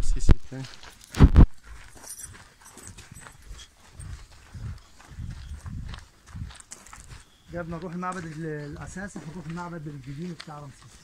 رمسيس الثاني قبل ما نروح المعبد ال- الاساسي هنروح المعبد القديم بتاع رمسيس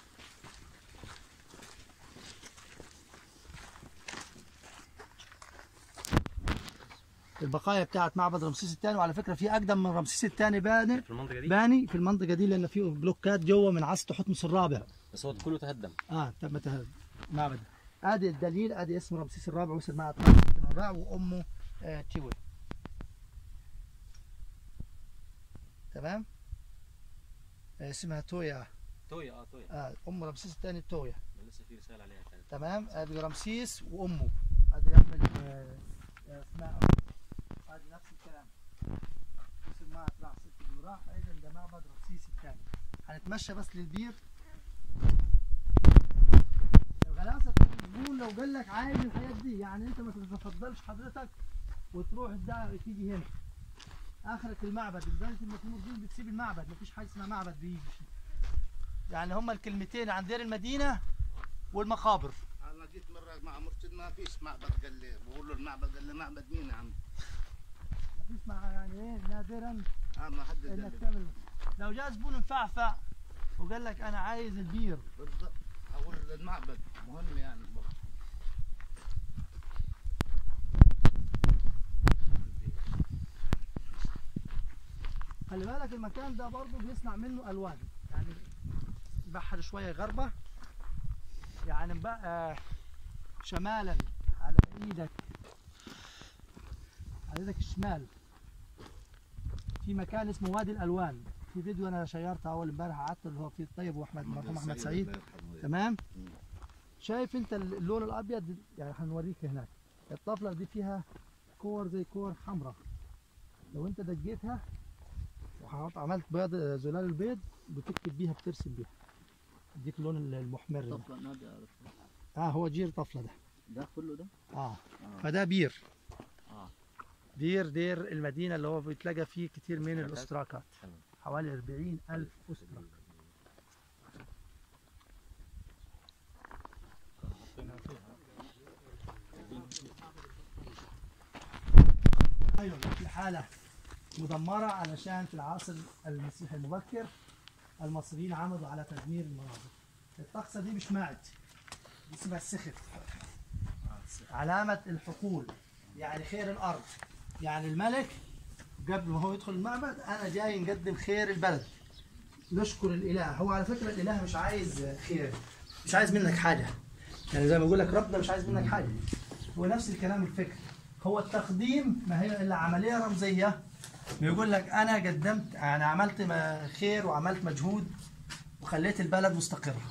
البقايا بتاعت معبد رمسيس الثاني وعلى فكره في اقدم من رمسيس الثاني باني في المنطقه دي باني في المنطقه دي لان في بلوكات جوه من عصر حتمس الرابع بس هو كله تهدم اه تم تهدم معبد ادي الدليل ادي اسم رمسيس الرابع وصل معه رمسيس الرابع وامه آه تيوي تمام آه اسمها تويا تويا اه تويا آه ام رمسيس الثاني تويا لسه في رساله عليها كانت تمام ادي رمسيس وامه ادي يعمل آه آه، اسمها أم. ادي نفس الكلام وصل معه راح ست بن راح اذا ده معبد رمسيس الثاني هنتمشى بس للبير الغلاسه الزبون لو قال لك عايز الحاجات دي يعني انت ما تتفضلش حضرتك وتروح تدع- تيجي هنا اخرك المعبد لدرجه ان في مرضين بتسيب المعبد مفيش حاجه اسمها معبد بيجي يعني هما الكلمتين عن دير المدينه والمقابر انا جيت مره مع مرشد ما فيش معبد قال لي بقول له المعبد قال لي معبد مين يا عم؟ مفيش مع يعني ايه نادرا اه ما حد قال انك لي تعمل لو جاء زبون مفعفع وقال لك انا عايز البير بالضبط اقول المعبد مهم يعني برضه. خلي بالك المكان ده برضه بيصنع منه الوان يعني بحر شويه غربه يعني بقى شمالا على ايدك على ايدك الشمال في مكان اسمه وادي الالوان في فيديو انا شيرته اول امبارح قعدت اللي هو فيه الطيب واحمد مرحوم احمد سعيد الله يرحمه. تمام شايف انت اللون الابيض يعني هنوريك هناك الطفله دي فيها كور زي كور حمراء لو انت دجيتها وحط عملت بيض زلال البيض بتكتب بيها بترسم بيها يديك اللون المحمر ده طفلة نادي عارف اه هو جير طفله ده ده كله ده اه فده بير آه. بير دير المدينه اللي هو بيتلقى فيه كتير من الاشتراكات تمام. حوالي 40 الف اشتراك ايوه في حاله مدمره علشان في العصر المسيحي المبكر المصريين عمدوا على تدمير المناظر الطقسه دي مش ماعد دي اسمها السخف علامة الحقول يعني خير الأرض يعني الملك قبل ما هو يدخل المعبد أنا جاي نقدم خير البلد نشكر الإله هو على فكرة الإله مش عايز خير مش عايز منك حاجة يعني زي ما بقول لك ربنا مش عايز منك حاجة هو نفس الكلام الفكر هو التقديم ما هي إلا عملية رمزية بيقول لك أنا قدمت أنا عملت ما- خير وعملت مجهود وخليت البلد مستقرة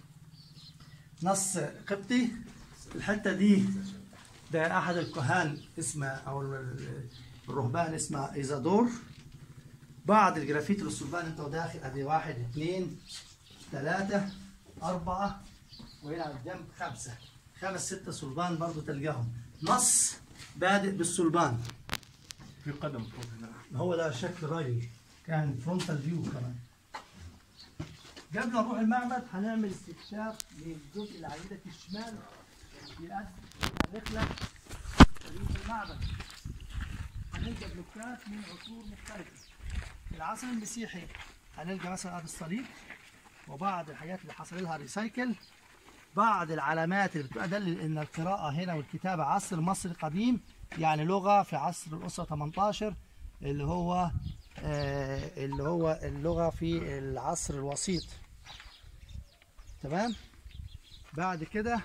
نص قبطي الحتة دي ده أحد الكهان اسمه أو ال- الرهبان اسمه إيزادور بعض الجرافيت للصلبان أنت وداخل أدي واحد اثنين ثلاثة أربعة وهنا على الجنب خمسة خمس ستة صلبان برضو تلقاهم نص بادئ بالصلبان في قدم فوق هنا هو ده شكل راجل كان فرونتال فيو كمان قبل ما نروح المعبد هنعمل استكشاف للجزء اللي على ايدك الشمال بيؤدي الرحله طريق المعبد هنلقى بلوكات من عصور مختلفه في العصر المسيحي هنلقى مثلا هذا الصليب وبعض الحاجات اللي حصل لها ريسايكل بعض العلامات اللي بتدلل ان القراءه هنا والكتابه عصر مصري قديم يعني لغه في عصر الاسره 18 اللي هو آه، اللي هو اللغه في العصر الوسيط تمام بعد كده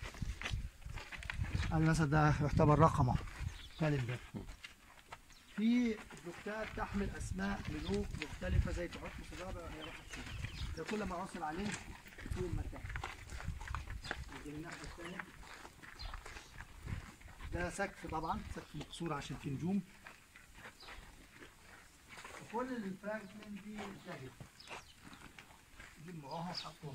هذا مثلا ده يعتبر رقمه كالندر في بلوكات تحمل اسماء ملوك مختلفه زي تحتمس الرابع وهي واحد فيهم. ده كل ما وصل عليه في المكان نيجي للناحيه الثانيه ده سقف طبعا سقف مكسور عشان فيه نجوم وكل الفراجمنت دي انتهت جمعوها وحطوها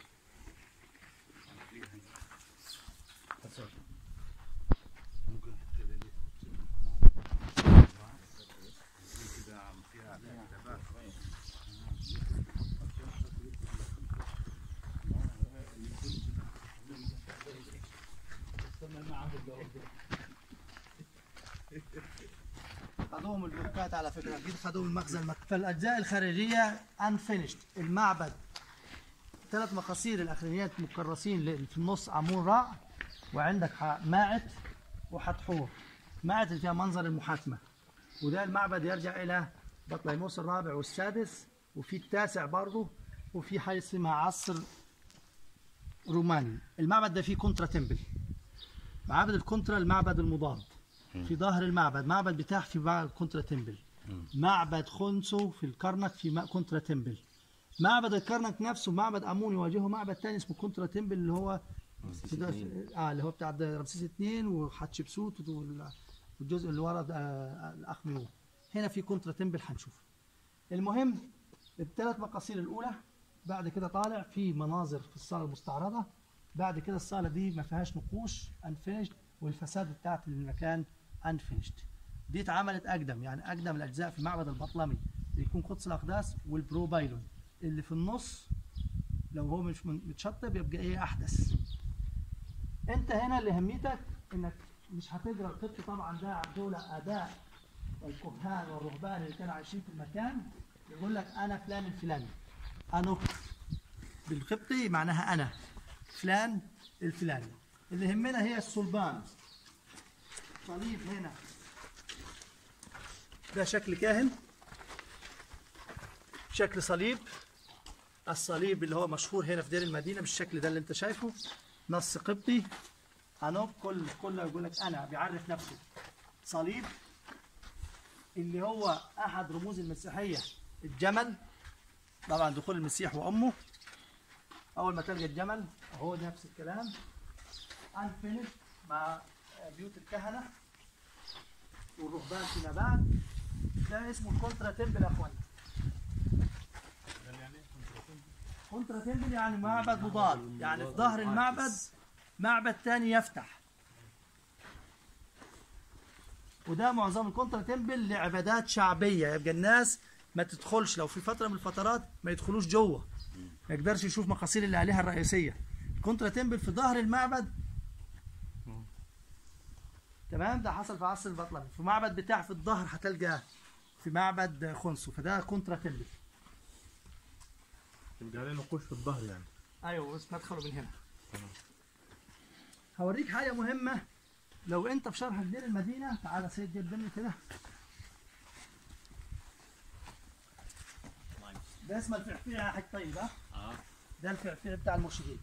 ممكن تبتدي دي. كده عم فيها كتابات. خدوهم البلوكات على فكره اكيد خدوهم المخزن المك... فالاجزاء الخارجيه انفينيشد المعبد ثلاث مقاصير الاخرانيات مكرسين ل- في النص عمود راع وعندك ح- ماعت وحتحور ماعت اللي فيها منظر المحاكمه وده المعبد يرجع الى بطليموس الرابع والسادس وفي التاسع برضه وفي حاجه اسمها عصر روماني المعبد ده فيه كونترا تمبل معبد الكونترا المعبد المضاد في ظهر المعبد معبد بتاع في معبد كونترا تمبل معبد خنسو في الكرنك في م- كونترا تمبل معبد الكرنك نفسه معبد امون يواجهه معبد تاني اسمه كونترا تمبل اللي هو في ده- اه اللي هو بتاع ده رمسيس اثنين وحتشبسوت وال- والجزء اللي ورا ده، آه الاخميون هنا في كونترا تمبل هنشوفه المهم الثلاث مقاصير الاولى بعد كده طالع في مناظر في الصاله المستعرضه بعد كده الصاله دي ما فيهاش نقوش انفينيشد والفساد بتاعت المكان انفينيشد دي اتعملت اقدم يعني اقدم الاجزاء في معبد البطلمي بيكون قدس الاقداس والبروبايلون اللي في النص لو هو مش من- متشطب يبقى ايه احدث انت هنا اللي هميتك انك مش هتقرا القبط طبعا ده دول اداء الكهان والرهبان اللي كانوا عايشين في المكان يقول لك انا فلان الفلاني انوك بالقبطي معناها انا فلان الفلاني اللي يهمنا هي الصلبان صليب هنا ده شكل كاهن شكل صليب الصليب اللي هو مشهور هنا في دير المدينه بالشكل ده اللي انت شايفه نص قبطي انوك كل كله يقول لك انا بيعرف نفسه صليب اللي هو احد رموز المسيحيه الجمل طبعا دخول المسيح وامه اول ما تلقى الجمل هو نفس الكلام انفينيش مع بيوت الكهنه والرهبان فيما بعد ده اسمه الكونترا تمبل يا اخوانا كونترا تمبل يعني معبد مضاد يعني في ظهر المعبد معبد تاني يفتح وده معظم الكونترا تمبل لعبادات شعبيه يبقى الناس ما تدخلش لو في فتره من الفترات ما يدخلوش جوه ما يقدرش يشوف مقاصير الالهه الرئيسيه الكونترا تمبل في ظهر المعبد تمام ده حصل في عصر البطلمي في معبد بتاع في الظهر هتلقاه في معبد خنسو فده كونترا تمبل يبقى عليه نقوش في الظهر يعني ايوه بس ندخله من هنا هوريك حاجه مهمه لو انت في شرح دير المدينه تعالى سيد جيب مني كده ده اسمه الفعفيع يا حاج طيب ها اه ده الفعفيع بتاع المرشدين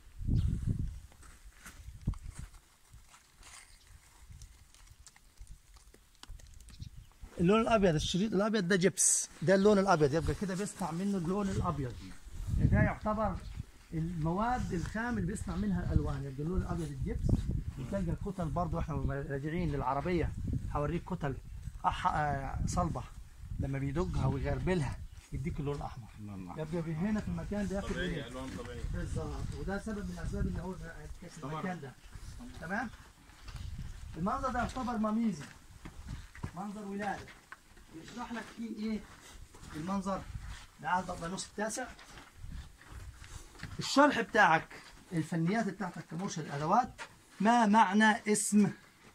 اللون الابيض الشريط الابيض ده جبس ده اللون الابيض يبقى كده بيصنع منه اللون الابيض ده يعتبر المواد الخام اللي بيصنع منها الالوان يبقى اللون الابيض الجبس وتلقى الكتل برضه احنا راجعين للعربيه هوريك كتل أح... آه، صلبه لما بيدقها ويغربلها يديك اللون الاحمر يبقى في هنا في المكان ده ياخد طبيعي إيه؟ الوان طبيعيه بالظبط وده سبب من الاسباب اللي هو كاس المكان ده تمام المنظر ده يعتبر مميزي منظر ولاده يشرح لك فيه ايه المنظر لعهد بطليموس التاسع الشرح بتاعك الفنيات بتاعتك كمرشد ادوات ما معنى اسم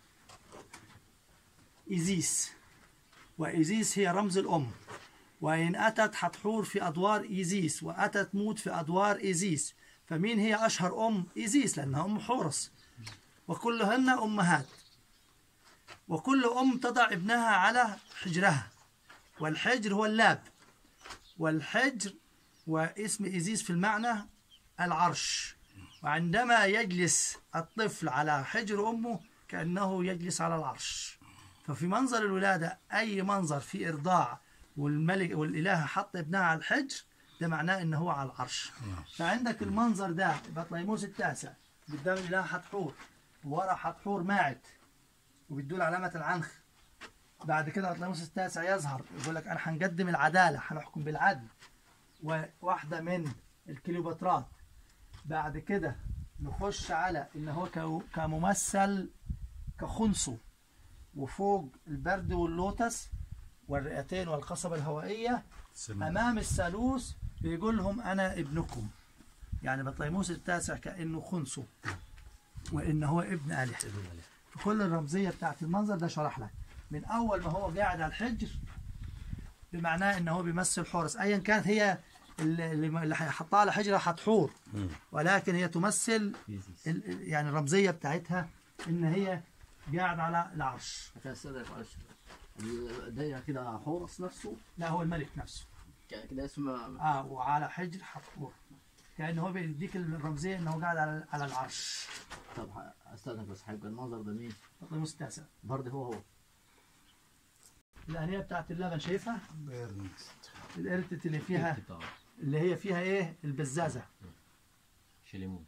ايزيس وايزيس هي رمز الام وإن أتت حتحور في أدوار إيزيس وأتت موت في أدوار إيزيس فمين هي أشهر أم إيزيس لأنها أم حورس وكلهن أمهات وكل أم تضع ابنها على حجرها والحجر هو اللاب والحجر واسم إيزيس في المعنى العرش وعندما يجلس الطفل على حجر أمه كأنه يجلس على العرش ففي منظر الولادة أي منظر في إرضاع والملك والإله حط ابنها على الحجر ده معناه إن هو على العرش فعندك المنظر ده بطليموس التاسع قدام الإله حتحور ورا حتحور ماعد وبيدول علامة العنخ بعد كده بطليموس التاسع يظهر يقول لك أنا هنقدم العدالة هنحكم بالعدل وواحدة من الكليوباترات بعد كده نخش على إن هو كو- كممثل كخنصو وفوق البرد واللوتس والرئتين والقصبة الهوائية أمام الثالوث بيقول لهم أنا ابنكم يعني بطليموس التاسع كأنه خنصو وإن هو ابن آلهة كل الرمزيه بتاعت المنظر ده شرح لك من اول ما هو قاعد على الحجر بمعناه ان هو بيمثل حورس ايا كانت هي اللي اللي هيحطها على حجره هتحور ولكن هي تمثل ال- يعني الرمزيه بتاعتها ان هي قاعد على العرش عشان استاذنك معلش ده كده حورس نفسه لا هو الملك نفسه ك- كده اسمه اه وعلى حجر هتحور كأنه هو بيديك الرمزيه انه قاعد على على العرش طب ه- استاذنك بس هيبقى المنظر ده مين؟ تقديم التاسع برضه هو هو الانيه بتاعت اللبن شايفها الارتت اللي فيها اللي هي فيها ايه البزازه شليمون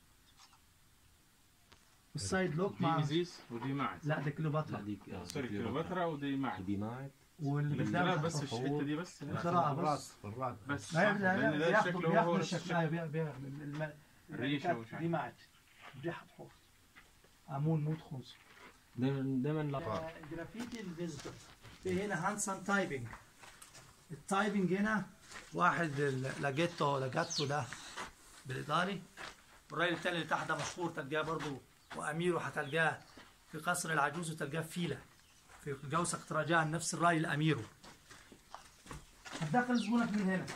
والسايد لوك دي مع ازيس ودي معد لا ده كيلوباترا هذيك سوري كيلوباترا ودي معد دي معك واللي قدام الاختلاف بس في الحته دي بس القراءة بس بالراس بس ما صح، لا لان لا ده بياخدوا شكله هو بياخدوا نفس الشكل أيوة، بياخدوا بياخدوا الم- الريشة كانت ومش دي معت دي حتحور امون موت خمس دائما دائما لا جرافيتي الفيزيتور في هنا هانسون تايبنج التايبنج هنا واحد ال- لاجيتو لاجاتو ده بالايطالي والراجل التاني اللي تحت ده مشهور تلقاه برضه واميره هتلقاه في قصر العجوز وتلقاه في فيلا في جوسة تراجان نفس الراي الاميره هتدخل زبونك من هنا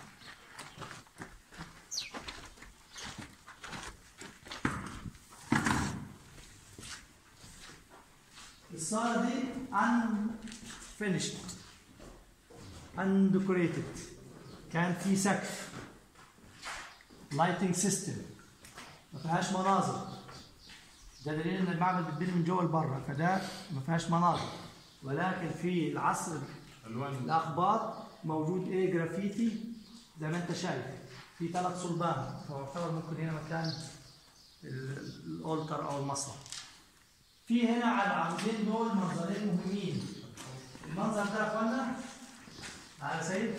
الصالة دي unfinished undecorated كان في سقف لايتنج سيستم ما فيهاش مناظر ده دليل ان المعبد بيتبني من جوه لبره فده ما فيهاش مناظر ولكن في العصر الوان الاخبار موجود ايه جرافيتي زي ما انت شايف في ثلاث صلبان فيعتبر ممكن هنا مكان ال- الاولتر او المصنع في هنا على العمودين دول منظرين مهمين المنظر ده يا اخوانا على سيد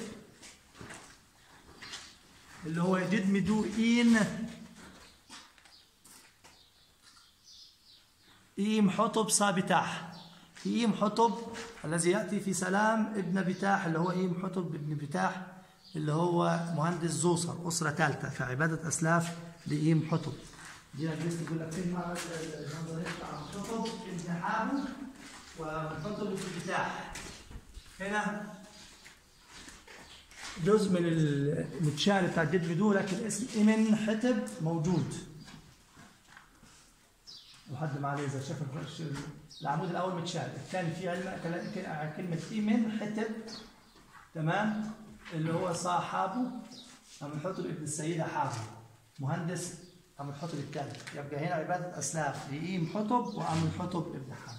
اللي هو جد مدو إين إيم حطب صابتاح إيم حطب الذي يأتي في سلام ابن بتاح اللي هو إيم حطب ابن بتاح اللي هو مهندس زوسر أسرة ثالثة في عبادة أسلاف لإيم حطب دي الجلسة يقول لك فين معبد المنظرين بتاع حطب ابن حابو وحطب ابن بتاح هنا جزء من المتشال بتاع جد بدو لكن اسم إمن حتب موجود وحد ما عليه اذا شاف الش- العمود الاول متشال الثاني فيه علم كلا- كلمه إمن حتب تمام اللي هو صاحبه أم الحطب ابن السيدة حابو مهندس أم الحطب الثالث يبقى هنا عبادة أسلاف لإيم حطب وأم الحطب ابن حابو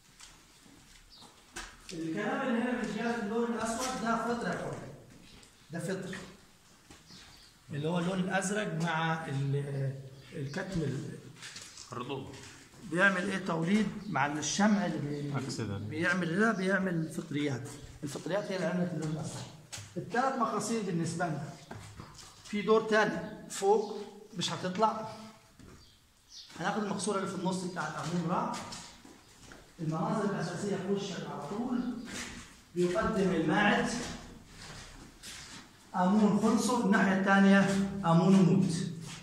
الكلام اللي هنا من جهة اللون الأسود ده فطر يا أخوان ده فطر اللي هو اللون الأزرق مع ال- الكتم ال- الرطوبه بيعمل ايه توليد مع الشمع اللي بي... عكس ده. بيعمل ده بيعمل فطريات الفطريات هي اللي عملت اللون الاسود الثلاث مقاصير بالنسبه لنا في دور تاني فوق مش هتطلع هناخد المقصوره اللي في النص بتاعت امون را المناظر الاساسيه في وشك على طول بيقدم الماعز امون خلصه الناحيه الثانيه امون موت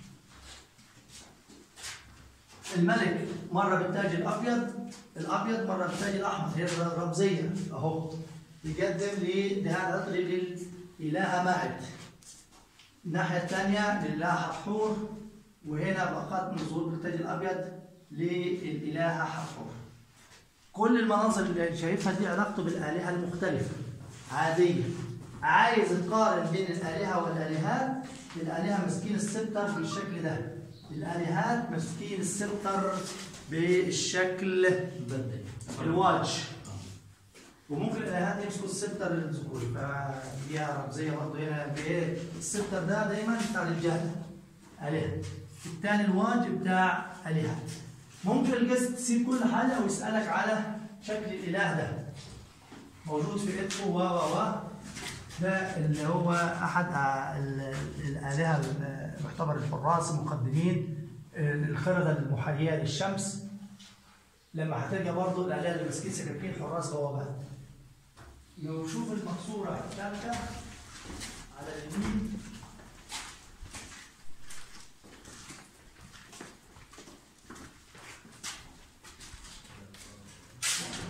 الملك مره بالتاج الابيض الابيض مره بالتاج الاحمر هي رمزيه اهو يقدم لهذا للالهه معد الناحيه الثانيه لله حتحور وهنا بقات من ظهور بالتاج الابيض للالهه حتحور كل المناظر اللي شايفها دي علاقته بالالهه المختلفه عاديه عايز تقارن بين الالهه والالهات الالهه مسكين السبتر بالشكل ده الالهات مسكين السبتر بالشكل الواج وممكن الالهات يمسكوا السبتر الذكوري ففيها رمزيه برضه هنا بايه السبتر ده دايما بتاع الرجال الهه الثاني الواج بتاع الهات ممكن القسط تسيب كل حاجه ويسالك على شكل الاله ده موجود في ادفو و و و ده اللي هو احد ال- الالهه المعتبر الحراس المقدمين الخردة المحييه للشمس لما هتلقى برضه الالهه اللي ماسكين سكاكين حراس بوابات لو شوف المقصوره الثالثه على اليمين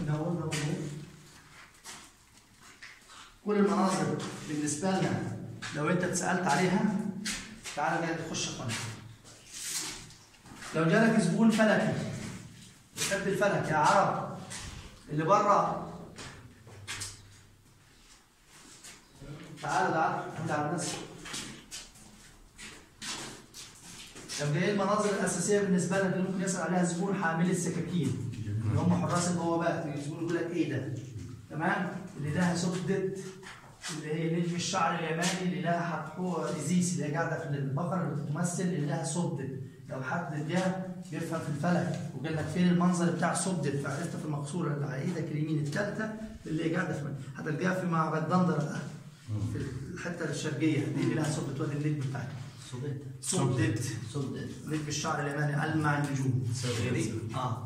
ده هو ده هو كل المناظر بالنسبة لنا لو انت اتسألت عليها تعالى كده نخش قناة لو جالك زبون فلكي بيحب الفلك يا عرب اللي بره تعالى تعالى انت على الناس لو جاي المناظر الاساسيه بالنسبه لك اللي ممكن يسال عليها زبون حامل السكاكين اللي هم حراس البوابات الزبون يقول لك ايه ده تمام اللي لها سدة اللي هي نجم الشعر اليماني اللي لها حتحور ازيس اللي هي قاعده في البقره اللي بتمثل اللي لها سدة لو حد جه بيفهم في الفلك وقال لك فين المنظر بتاع سدة فعرفت في المقصوره اللي على ايدك اليمين الثالثه اللي هي قاعده في هتلقاها في معبد دندره في الحته الشرقيه دي اللي لها سدة وادي النجم بتاعتها صدت سدة صدت نجم الشعر اليماني ألمع النجوم اه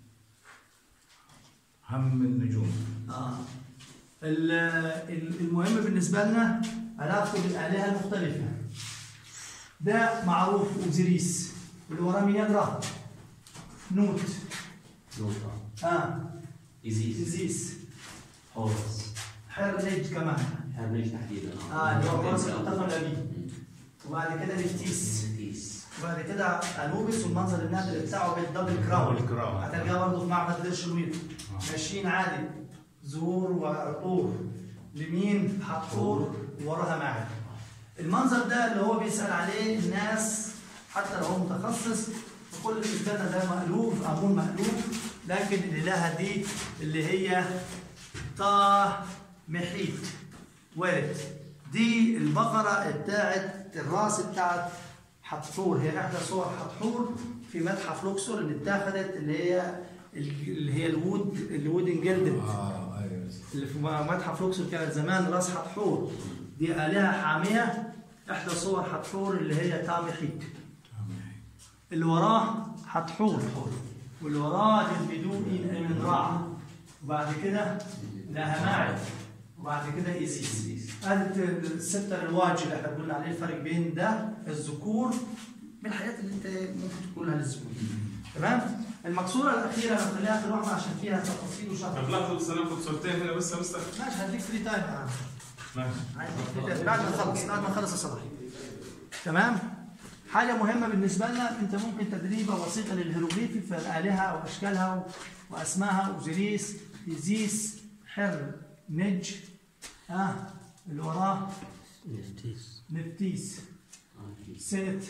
هم النجوم اه ال- ال- المهم بالنسبه لنا علاقته بالالهه المختلفه ده معروف اوزيريس اللي وراه مين يقرا نوت نوطة اه إزيز ازيس حورس حرنج كمان هرنيج تحديدا اه اللي هو راس المنتخب الابي وبعد كده نفتيس تيس وبعد كده انوبيس والمنظر النادر بتاعه بالدبل كراون دبل كراون. هتلقاه برضه في معبد دير شلويط ماشيين عادي زهور وعطور لمين حقور ووراها معبد المنظر ده اللي هو بيسأل عليه الناس حتى لو هو متخصص كل بالنسبه لنا ده مألوف أمون مألوف لكن الإلهة دي اللي هي طه محيط ورد دي البقرة بتاعت الراس بتاعت حتحور هي إحدى صور حتحور في متحف لوكسور اللي اتاخدت اللي هي اللي هي الوود الوود انجلدد اه ايوه اللي في متحف لوكسور كانت زمان راس حتحور دي آلهة حامية إحدى صور حتحور اللي هي تامي حيك اللي وراه حتحور واللي وراه البدوئي من راع وبعد كده نهماعد وبعد كده إيزيس هذه الستة الواجب اللي احنا قلنا عليه الفرق بين ده الذكور من الحاجات اللي انت ممكن تقولها للزبون تمام المقصورة الأخيرة هنخليها آخر واحدة عشان فيها تفاصيل طب وشرح لحظة بس ناخد صورتين هنا بس يا مستر ماشي هديك فري تايم يا عم. ماشي عايز فري تايم. بعد ما نخلص بعد ما نخلص الصلاة تمام حاجة مهمة بالنسبة لنا أنت ممكن تدريبة بسيطة للهيروغليفي في الآلهة وأشكالها وأسمائها أوزيريس إيزيس حر نج آه اللي وراه نفتيس نفتيس سيت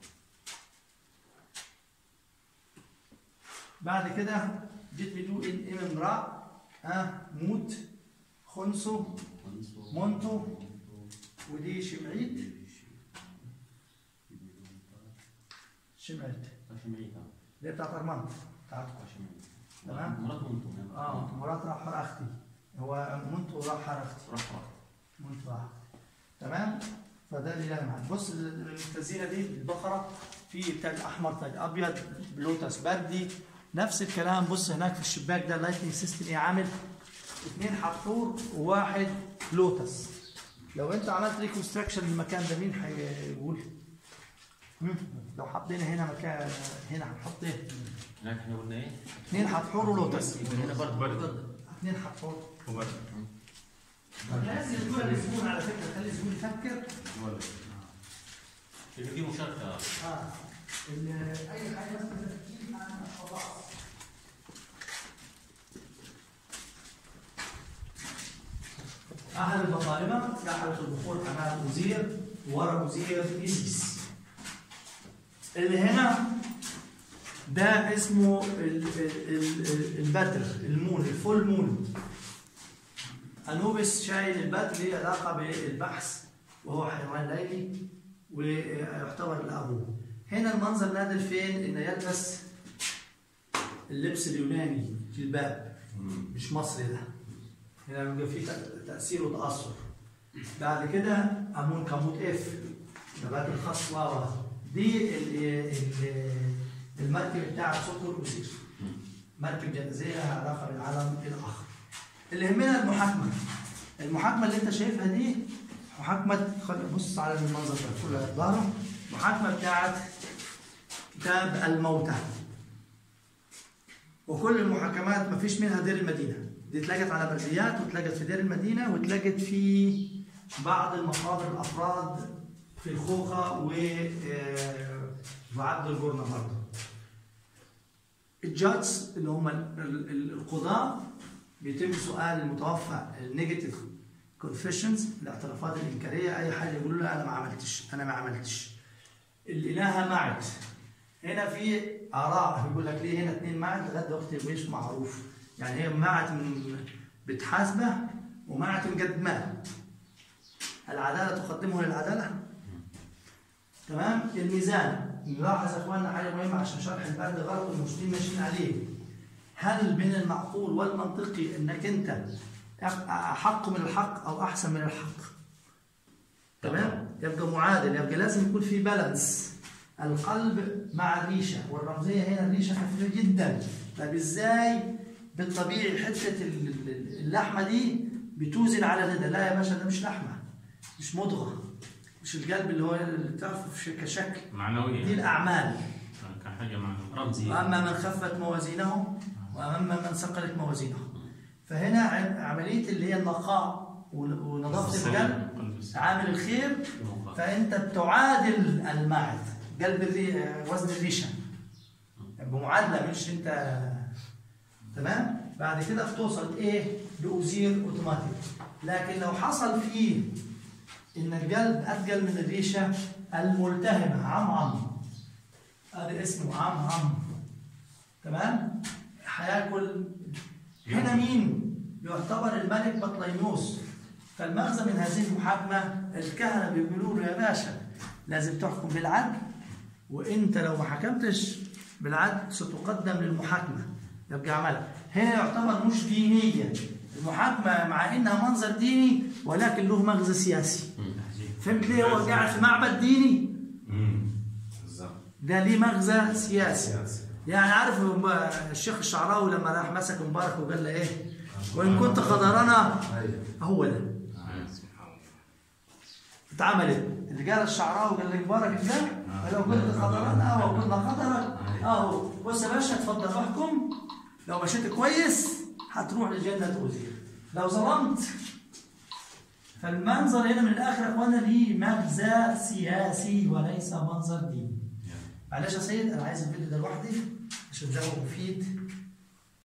بعد كده جيت بدو إن إم امرأة آه موت خنسو مونتو ودي شمعيت شمعت دي بتاعت أرمنت بتاعتكم تمام مرات منتو اه مرات راح حر اختي هو منتو راح حر اختي منتو راح تمام فده اللي لا معاك بص التزيينه دي البقره في تاج احمر تاج ابيض لوتس بردي نفس الكلام بص هناك في الشباك ده اللايتنج سيستم ايه عامل اثنين حفور وواحد لوتس لو انت عملت ريكونستراكشن للمكان ده مين هيقول؟ مم. لو حطينا هنا مكان هنا هنحط ايه؟ هناك احنا قلنا ايه؟ اثنين حفور ولوتس هنا برضه اثنين حفور وبرد لازم يكون الزبون على فكره خلي الزبون يفكر وبرد يبقى في مشاركة اه ال- اي حاجه مثلا تفكير عن الخلاص احد المطالبه يحرق البخور امام وزير ورا وزير ايزيس اللي هنا ده اسمه ال- ال- ال- البتر المون الفول مون انوبس شايل البتر ليه علاقه بالبحث وهو حيوان ليلي ويعتبر الأبو هنا المنظر نادر فين إنه يلبس اللبس اليوناني جلباب مش مصري ده هنا بيبقى فيه تأ- تأثير وتأثر بعد كده أمون كموت إف نبات الخاص واوا دي ال- ال- المركب بتاع سكر وسير مركب جنازية لها علاقة بالعالم الآخر اللي يهمنا المحاكمة المحاكمة اللي أنت شايفها دي محاكمة خل- بص على المنظر ده كله ظهره محاكمة بتاعت كتاب الموتى وكل المحاكمات ما فيش منها دير المدينة دي اتلقت على بلديات واتلقت في دير المدينة واتلقت في بعض المقابر الأفراد في الخوخة و آه، وعبد الجرنة برضه الجادز اللي هم ال- ال- ال- القضاة بيتم سؤال المتوفى النيجاتيف كونفيشنز الاعترافات الإنكارية أي حاجة يقولوا له أنا ما عملتش أنا ما عملتش الإلهة معت هنا في آراء بيقول لك ليه هنا اتنين معت لغاية دلوقتي مش معروف يعني هي معت من بتحاسبه ومعت قد ما العدالة تقدمه للعدالة تمام الميزان نلاحظ يا اخواننا حاجه مهمه عشان شرح الباب غلط المسلمين ماشيين عليه هل من المعقول والمنطقي انك انت احق من الحق او احسن من الحق تمام يبقى معادل يبقى لازم يكون في بالانس القلب مع الريشه والرمزيه هنا الريشه خفيفه جدا طيب ازاي بالطبيعي حته ال- ال- اللحمه دي بتوزن على ده لا يا باشا ده مش لحمه مش مضغه مش القلب اللي هو اللي تعرفه في ش- كشكل دي معنوية الأعمال كحاجة معنوية رمزي وأما من خفت موازينه وأما من ثقلت موازينه فهنا ع- عملية اللي هي النقاء ون- ونظافة القلب عامل الخير فأنت بتعادل المعد قلب الري... وزن الريشة بمعادلة مش أنت تمام بعد كده بتوصل إيه لأزير أوتوماتيك لكن لو حصل فيه إن القلب أثقل من الريشة الملتهمة عمعم هذا اسمه عمعم تمام هياكل هنا مين يعتبر الملك بطليموس فالمغزى من هذه المحاكمة الكهنة بيقولوا له يا باشا لازم تحكم بالعدل وانت لو ما حكمتش بالعدل ستقدم للمحاكمة يبقى عملها هنا يعتبر مش دينية المحاكمة مع انها منظر ديني ولكن له مغزى سياسي فهمت ليه هو قاعد في معبد ديني بالظبط ده ليه مغزى سياسي سياسي يعني عارف م- الشيخ الشعراوي لما راح مسك مبارك وقال له ايه وان كنت خضرنا هو ده سبحان الله اتعملت اللي قال الشعراوي قال لك مبارك ده لو كنت خضرنا اهو كنا خضرك اهو بص يا باشا اتفضل احكم لو مشيت كويس هتروح لجنة وزير لو ظلمت فالمنظر هنا من الاخر يا اخوانا ليه مغزى سياسي وليس منظر ديني معلش يا سيد انا عايز الفيديو ده لوحدي عشان ده هو مفيد